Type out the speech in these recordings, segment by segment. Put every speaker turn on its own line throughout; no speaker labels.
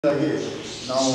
ಹಾಗಾಗಿ ನಾವು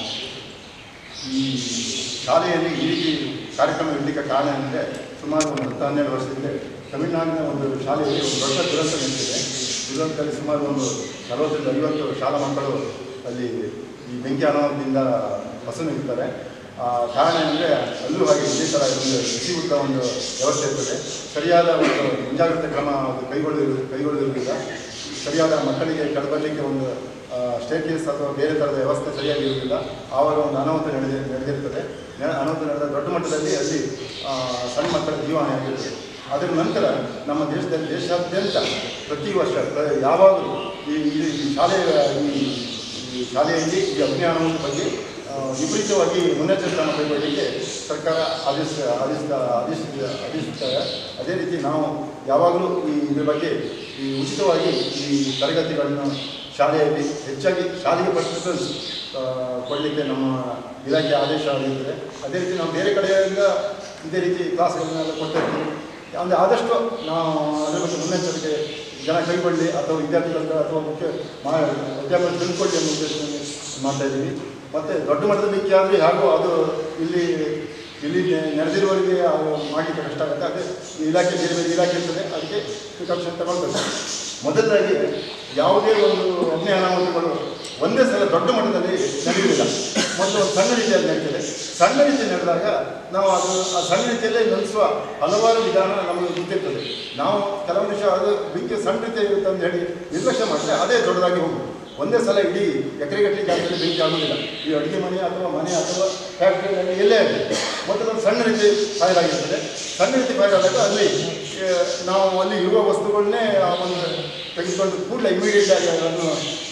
ಈ ಶಾಲೆಯಲ್ಲಿ ಈ ರೀತಿ ಕಾರ್ಯಕ್ರಮ ಇಡಲಿಕ್ಕೆ ಕಾರಣ ಅಂದರೆ ಸುಮಾರು ಒಂದು ಹತ್ತು ಹನ್ನೆರಡು ವರ್ಷದಿಂದ ತಮಿಳುನಾಡಿನ ಒಂದು ಶಾಲೆಯಲ್ಲಿ ಒಂದು ದೊಡ್ಡ ದುರಂತ ನಡೆದಿದೆ ದುರಂತದಲ್ಲಿ ಸುಮಾರು ಒಂದು ನಲವತ್ತರಿಂದ ಐವತ್ತು ಶಾಲಾ ಮಕ್ಕಳು ಅಲ್ಲಿ ಈ ಬೆಂಕಿ ಅನಾಹುತದಿಂದ ಹೊಸನಿರ್ತಾರೆ ಆ, ಕಾರಣ ಅಂದರೆ ಅಲ್ಲೂ ಹಾಗೆ ಇದೇ ಥರ ಒಂದು ಬಿಸಿಯೂಟ ಒಂದು ವ್ಯವಸ್ಥೆ ಇರ್ತದೆ ಸರಿಯಾದ ಒಂದು ಮುಂಜಾಗ್ರತೆ ಕ್ರಮ ಅದು ಕೈಗೊಳ್ಳಿರು ಕೈಗೊಳ್ಳಿರುವುದಿಲ್ಲ ಸರಿಯಾದ ಮಕ್ಕಳಿಗೆ ಕಳಬರಲಿಕ್ಕೆ ಒಂದು ಸ್ಟೇಟ್ ಕೇಸ್ ಅಥವಾ ಬೇರೆ ಥರದ ವ್ಯವಸ್ಥೆ ಸರಿಯಾಗಿ ಇರುವುದಿಲ್ಲ ಆವಾಗ ಒಂದು ಅನಾಹುತ ನಡೆದಿ ನಡೆದಿರ್ತದೆ ನೆ- ಅನಾಹುತ ನಡೆದ ದೊಡ್ಡ ಮಟ್ಟದಲ್ಲಿ ಅಲ್ಲಿ ಆ, ಸಣ್ಣ ಮಕ್ಕಳ ಜೀವಹಾನಿ ಆಗಿರ್ತದೆ ಅದರ ನಂತರ ನಮ್ಮ ದೇಶದಲ್ಲಿ ದೇಶಾದ್ಯಂತ ಪ್ರತಿ ವರ್ಷ ಪ್ರ- ಯಾವಾಗಲೂ ಈ ಈ ಈ ಶಾಲೆಯ ಈ ಈ ಶಾಲೆಯಲ್ಲಿ ಈ ಅಗ್ನಿ ಅನಾಹುತ ಬಗ್ಗೆ ಆ, ವಿಪರೀತವಾಗಿ ಮುನ್ನೆಚ್ಚರಿಕೆ ಕ್ರಮ ಕೈಗೊಳ್ಳಲಿಕ್ಕೆ ಸರ್ಕಾರ ಆದೇಶ ಆದೇಶ ಆದೇಶ ಆದೇಶಿಸುತ್ತಾರೆ ಅದೇ ರೀತಿ ನಾವು ಯಾವಾಗಲೂ ಈ ಇದ್ರ ಬಗ್ಗೆ ಈ ಉಚಿತವಾಗಿ ಈ ತರಗತಿಗಳನ್ನು ಶಾಲೆಯಲ್ಲಿ ಹೆಚ್ಚಾಗಿ ಶಾಲೆಗೆ ಪರ್ಸೆಂಟೇಜ್ ಕೊಡಲಿಕ್ಕೆ ನಮ್ಮ ಇಲಾಖೆ ಆದೇಶ ಆಗಿರ್ತದೆ ಅದೇ ರೀತಿ ನಾವು ಬೇರೆ ಕಡೆಯಿಂದ ಇದೇ ರೀತಿ ಕ್ಲಾಸ್ಗಳನ್ನೆಲ್ಲ ಕೊಡ್ತಾ ಇರ್ತೀವಿ ಅಂದರೆ ಆದಷ್ಟು ನಾವು ಅದರ ಬಗ್ಗೆ ಮುನ್ನೆಚ್ಚರಿಕೆ ಜನ ಕೈಗೊಳ್ಳಿ ಅಥವಾ ವಿದ್ಯಾರ್ಥಿಗಳ ಅಥವಾ ಮುಖ್ಯ ಮಾ ಅಧ್ಯಾಪಕರು ತಿಳ್ಕೊಳ್ಳಿ ಅನ್ನೋ ಉದ್ದೇಶದಲ್ಲಿ ಮಾಡ್ತಾ ಇದ್ದೀವಿ ಮತ್ತು ದೊಡ್ಡ ಮಟ್ಟದ ಬೆಂಕಿ ಆದರೆ ಹಾಗೂ ಅದು ಇಲ್ಲಿ ಇಲ್ಲಿ ನೆ- ನೆರೆದಿರುವವರಿಗೆ ಅದು ಮಾಡಲಿಕ್ಕೆ ಕಷ್ಟ ಆಗುತ್ತೆ ಅದೇ ಈ ಇಲಾಖೆ ಬೇರೆ ಬೇರೆ ಇಲಾಖೆ ಇರ್ತದೆ ಅದಕ್ಕೆ ಪ್ರಿಕಾಷನ್ ತಗೊಳ್ಬೇಕು ಮೊದಲದಾಗಿ ಯಾವುದೇ ಒಂದು ಅಗ್ನಿ ಅನಾಹುತಗಳು ಒಂದೇ ಸಲ ದೊಡ್ಡ ಮಟ್ಟದಲ್ಲಿ ನಡೆಯುವುದಿಲ್ಲ ಮೊದಲು ಒಂದು ಸಣ್ಣ ರೀತಿಯಲ್ಲಿ ನಡೀತದೆ ಸಣ್ಣ ರೀತಿಯಲ್ಲಿ ನಡೆದಾಗ ನಾವು ಅದು ಆ ಸಣ್ಣ ರೀತಿಯಲ್ಲೇ ನಡೆಸುವ ಹಲವಾರು ವಿಧಾನ ನಮಗೆ ಗೊತ್ತಿರ್ತದೆ ನಾವು ಕೆಲವು ನಿಮಿಷ ಅದು ಬೆಂಕಿ ಸಣ್ಣ ರೀತಿಯಲ್ಲಿ ಇರುತ್ತೆ ಅಂತ ಹೇಳಿ ನಿರ್ಲಕ್ಷ್ಯ ಮಾಡಿದ್ರೆ ಅದೇ ದೊಡ್ಡದಾಗಿ ಹೋಗುದು ಒಂದೇ ಸಲ ಇಡೀ ಎಕರೆಗಟ್ಟಲೆ ಜಾಗದಲ್ಲಿ ಬೆಂಕಿ ಆಗುವುದಿಲ್ಲ ಈ ಅಡುಗೆ ಮನೆ ಅಥವಾ ಮನೆ ಅಥವಾ ಫ್ಯಾಕ್ಟ್ರಿಗಳಲ್ಲಿ ಎಲ್ಲೇ ಆಗಲಿ ಮೊದಲೊಂದು ಸಣ್ಣ ರೀತಿ ಫೈರ್ ಆಗಿರ್ತದೆ ಸಣ್ಣ ರೀತಿ ಫೈರ್ ಆದಾಗ ಅಲ್ಲಿ ಆ, ನಾವು ಅಲ್ಲಿ ಇರುವ ವಸ್ತುಗಳನ್ನೇ ಆ ಒಂದು ತೆಗೆದುಕೊಂಡು ಕೂಡಲೇ ಇಮಿಡಿಯೇಟ್ ಆಗಿ ಅದನ್ನು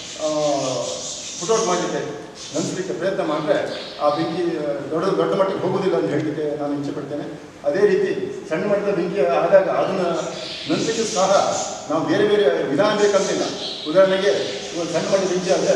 ಪುಟೌಟ್ ಮಾಡಲಿಕ್ಕೆ ನಂಬಿಸಲಿಕ್ಕೆ ಪ್ರಯತ್ನ ಮಾಡಿದ್ರೆ ಆ ಬೆಂಕಿ ಆ, ದೊಡ್ಡ ದೊಡ್ಡ ಮಟ್ಟಕ್ಕೆ ಹೋಗುವುದಿಲ್ಲ ಅಂತ ಹೇಳಲಿಕ್ಕೆ ನಾನು ಇಚ್ಛೆ ಪಡ್ತೇನೆ ಅದೇ ರೀತಿ ಸಣ್ಣ ಮಟ್ಟದ ಬೆಂಕಿ ಆದಾಗ ಅದನ್ನು ನಂಬಿಕೆ ಸಹ ನಾವು ಬೇರೆ ಬೇರೆ ವಿಧಾನ ಬೇಕಂತಿಲ್ಲ ಉದಾಹರಣೆಗೆ ಒಂದು ಸಣ್ಣ ಮಟ್ಟದ ಬೆಂಕಿ ಆದರೆ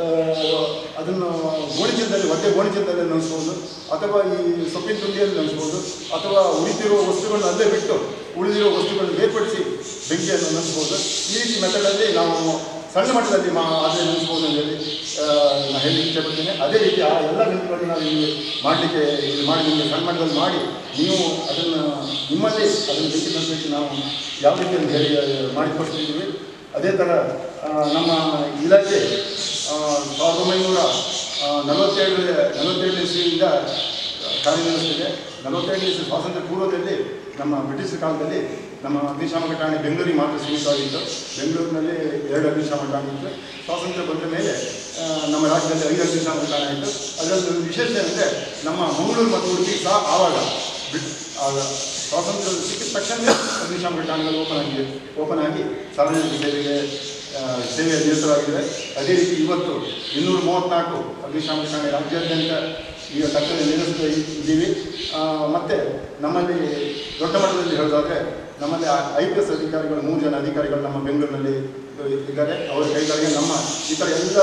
ಅದನ್ನು ಗೋಣಿಚೀಲದಲ್ಲಿ ಒದ್ದೆ ಗೋಣಿಚೀಲದಲ್ಲಿ ನೆನೆಸ್ಬೋದು ಅಥವಾ ಈ ಸೊಪ್ಪಿನ ತುಂಡಿಯಲ್ಲಿ ನೆನೆಸ್ಬೋದು ಅಥವಾ ಉಳಿದಿರುವ ವಸ್ತುಗಳನ್ನು ಅಲ್ಲೇ ಬಿಟ್ಟು ಉಳಿದಿರೋ ವಸ್ತುಗಳನ್ನು ಬೇರ್ಪಡಿಸಿ ಬೆಂಕಿಯನ್ನು ನೆನೆಸ್ಬೋದು ಈ ರೀತಿ ಮೆಥಡಲ್ಲಿ ನಾವು ಸಣ್ಣ ಮಟ್ಟದಲ್ಲಿ ಮಾ ಆದರೆ ನೆನೆಸ್ಬೋದು ಅಂತ ಹೇಳಿ ಆ, ನಾನು ಹೇಳಿ ಇಚ್ಛೆ ಪಡ್ತೀನಿ ಅದೇ ರೀತಿ ಆ ಎಲ್ಲ ಬೆಂಕಿಗಳನ್ನು ನಾವು ಇಲ್ಲಿ ಮಾಡಲಿಕ್ಕೆ ಇಲ್ಲಿ ಮಾಡಿ ನಿಮಗೆ ಸಣ್ಣ ಮಟ್ಟದಲ್ಲಿ ಮಾಡಿ ನೀವು ಅದನ್ನು ನಿಮ್ಮಲ್ಲಿ ಅದನ್ನು ಬೆಂಕಿ ನೆನೆಸಲಿಕ್ಕೆ ನಾವು ಯಾವ ರೀತಿ ಅಂತ ಹೇಳಿ ಮಾಡಿಕೊಡ್ತಿದ್ದೀವಿ ಅದೇ ಥರ ಆ, ನಮ್ಮ ಇಲಾಖೆ ಆ, ಸಾವಿರದ ಒಂಬೈನೂರ ಆ, ನಲವತ್ತೇಳು ನಲವತ್ತೇಳನೇ ಇಸ್ವಿಯಿಂದ ಕಾರ್ಯನಿರ್ವಹಿಸ್ತಿದೆ ನಲವತ್ತೇಳನೇ ಇಸ್ವಿ ಸ್ವಾತಂತ್ರ್ಯ ಪೂರ್ವದಲ್ಲಿ ನಮ್ಮ ಬ್ರಿಟಿಷ್ ಕಾಲದಲ್ಲಿ ನಮ್ಮ ಅಗ್ನಿಶಾಮಕ ಠಾಣೆ ಬೆಂಗಳೂರಿಗೆ ಮಾತ್ರ ಸೀಮಿತವಾಗಿತ್ತು ಬೆಂಗಳೂರಿನಲ್ಲಿ ಎರಡು ಅಗ್ನಿಶಾಮಕ ಠಾಣೆ ಇತ್ತು ಸ್ವಾತಂತ್ರ್ಯ ಬಂದ ಮೇಲೆ ಆ, ನಮ್ಮ ರಾಜ್ಯದಲ್ಲಿ ಐದು ಅಗ್ನಿಶಾಮಕ ಠಾಣೆ ಇತ್ತು ಅದರಲ್ಲಿ ವಿಶೇಷ ಅಂದರೆ ನಮ್ಮ ಮಂಗಳೂರು ಮತ್ತು ಉಡುಪಿ ಸಹ ಆವಾಗ ಬ್ರಿಟ್ ಆಗ ಸ್ವಾತಂತ್ರ್ಯ ಸಿಕ್ಕಿದ ತಕ್ಷಣ ಅಗ್ನಿಶಾಮಕ ಠಾಣೆಗಳು ಓಪನ್ ಆಗಿದೆ ಓಪನ್ ಆಗಿ ಸಾರ್ವಜನಿಕ ಸೇವೆಗೆ ಆ, ಸೇವೆಯಲ್ಲಿ ನಿರತರಾಗಿದೆ ಅದೇ ರೀತಿ ಇವತ್ತು ಇನ್ನೂರ ಮೂವತ್ತ್ನಾಲ್ಕು ಅಗ್ನಿಶಾಮಕ ಠಾಣೆ ರಾಜ್ಯಾದ್ಯಂತ ಈಗ ಕರ್ತವ್ಯ ನಿರ್ವಹಿಸ್ತಾ ಇದ್ದೀವಿ ಆ, ಮತ್ತು ನಮ್ಮಲ್ಲಿ ದೊಡ್ಡ ಮಟ್ಟದಲ್ಲಿ ಹೇಳೋದಾದರೆ ನಮ್ಮಲ್ಲಿ ಐ ಪಿ ಎಸ್ ಅಧಿಕಾರಿಗಳು ಮೂರು ಜನ ಅಧಿಕಾರಿಗಳು ನಮ್ಮ ಬೆಂಗಳೂರಿನಲ್ಲಿ ಇದ್ದಾರೆ ಅವರ ಕೈಗಳಿಗೆ ನಮ್ಮ ಈ ಥರ ಎಲ್ಲ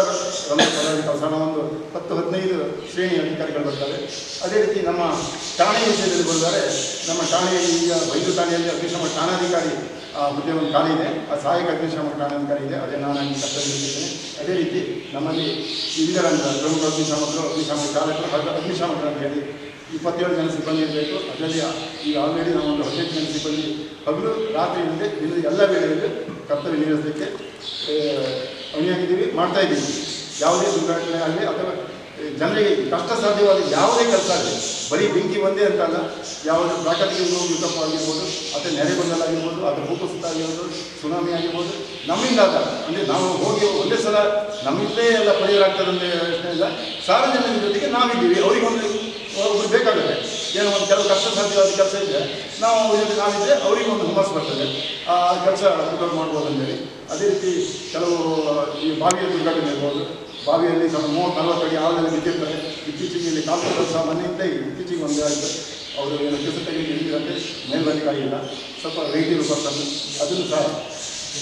ಕೆಲಸ ಒಂದು ಹತ್ತು ಹದಿನೈದು ಶ್ರೇಣಿ ಅಧಿಕಾರಿಗಳು ಬರ್ತಾರೆ ಅದೇ ರೀತಿ ನಮ್ಮ ಠಾಣೆ ವಿಷಯದಲ್ಲಿ ಬಂದರೆ ನಮ್ಮ ಠಾಣೆಯಲ್ಲಿ ಈಗ ವೈದ್ಯ ಠಾಣೆಯಲ್ಲಿ ಅಗ್ನಿಶಾಮಕ ಠಾಣಾಧಿಕಾರಿ ಆ, ಹುದ್ದೆ ಒಂದು ಖಾಲಿ ಇದೆ ಆ ಸಹಾಯಕ ಅಗ್ನಿಶಾಮಕ ಠಾಣಾಧಿಕಾರಿ ಇದೆ ಅದೇ ನಾನು ಅಲ್ಲಿ ಕರ್ತವ್ಯದಲ್ಲಿದ್ದೇನೆ ಅದೇ ರೀತಿ ನಮ್ಮಲ್ಲಿ ಇದರಂತ ಪ್ರಮುಖ ಅಗ್ನಿಶಾಮಕರು ಅಗ್ನಿಶಾಮಕ ಚಾಲಕರು ಹಾಗೂ ಅಗ್ನಿಶಾಮಕರು ಅಂತ ಹೇಳಿ ಇಪ್ಪತ್ತೇಳು ಜನ ಸಿಬ್ಬಂದಿ ಇರಬೇಕು ಅದರಲ್ಲಿ ಈಗ ಆಲ್ರೆಡಿ ನಾವು ಒಂದು ಹದಿನೆಂಟು ಜನ ಸಿಬ್ಬಂದಿ ಹಗಲು ರಾತ್ರಿ ಇಲ್ಲದೆ ದಿನದ ಎಲ್ಲ ವೇಳೆಯಲ್ಲೂ ಕರ್ತವ್ಯ ನಿರ್ವಹಿಸಲಿಕ್ಕೆ ಆ, ಅಣಿಯಾಗಿದ್ದೀವಿ ಮಾಡ್ತಾ ಇದ್ದೀವಿ ಯಾವುದೇ ದುರ್ಘಟನೆ ಆಗಲಿ ಅಥವಾ ಜನರಿಗೆ ಕಷ್ಟ ಸಾಧ್ಯವಾದ ಯಾವುದೇ ಕೆಲಸ ಆಗಲಿ ಬರೀ ಬೆಂಕಿ ಒಂದೇ ಅಂತ ಅಲ್ಲ ಯಾವುದೇ ಪ್ರಾಕೃತಿಕ ವಿಕೋಪ ಆಗಿರ್ಬೋದು ಅಥವಾ ನೆರೆ ಬಂದಲಾಗಿರ್ಬೋದು ಅಥವಾ ಭೂಕುಸಿತ ಆಗಿರ್ಬೋದು ಸುನಾಮಿ ಆಗಿರ್ಬೋದು ನಮ್ಮಿಂದಾದ ಅಂದರೆ ನಾವು ಹೋಗಿ ಒಂದೇ ಸಲ ನಮ್ಮಿಂದಲೇ ಎಲ್ಲ ಪರಿಹಾರ ಆಗ್ತದೆ ಅಂತ ಯೋಚನೆ ಇಲ್ಲ ಸಾರ್ವಜನಿಕರ ಜೊತೆಗೆ ನಾವಿದ್ದೀವಿ ಅವರಿಗೊಂದು ಒಬ್ರು ಬೇಕಾಗುತ್ತೆ ಏನೋ ಒಂದು ಕೆಲವು ಕಷ್ಟ ಸಾಧ್ಯವಾದ ಕೆಲಸ ಇದ್ದರೆ ನಾವು ಅವ್ರ ಜೊತೆ ನಾವಿದ್ದರೆ ಅವರಿಗೆ ಒಂದು ಹುಮ್ಮಸ್ ಬರ್ತದೆ ಆ ಕೆಲಸ ಉಪಯೋಗ ಮಾಡ್ಬೋದು ಅಂತೇಳಿ ಅದೇ ರೀತಿ ಕೆಲವು ಈ ಬಾವಿಯ ದುರ್ಘಟನೆ ಇರ್ಬೋದು ಬಾವಿಯಲ್ಲಿ ಸ್ವಲ್ಪ ಮೂವತ್ತು ನಲ್ವತ್ತು ಅಡಿ ಆಳದಲ್ಲಿ ಬಿದ್ದಿರ್ತಾರೆ ಇತ್ತೀಚೆಗೆ ಇಲ್ಲಿ ಕಾಲ್ಪುರ ಸಹ ಮನೆಯಿಂದ ಇತ್ತೀಚೆಗೆ ಒಂದೇ ಆಯಿತು ಅವರು ಏನು ಕೆಲಸ ತೆಗೆದು ಹಿಡಿದಿರಂತೆ ಮೇಲ್ಬರ್ಲಿಕ್ಕಾಗಿಲ್ಲ ಸ್ವಲ್ಪ ವೆಯ್ಟ್ ಇರೋ ಪರ್ಸನ್ ಅದನ್ನು ಸಹ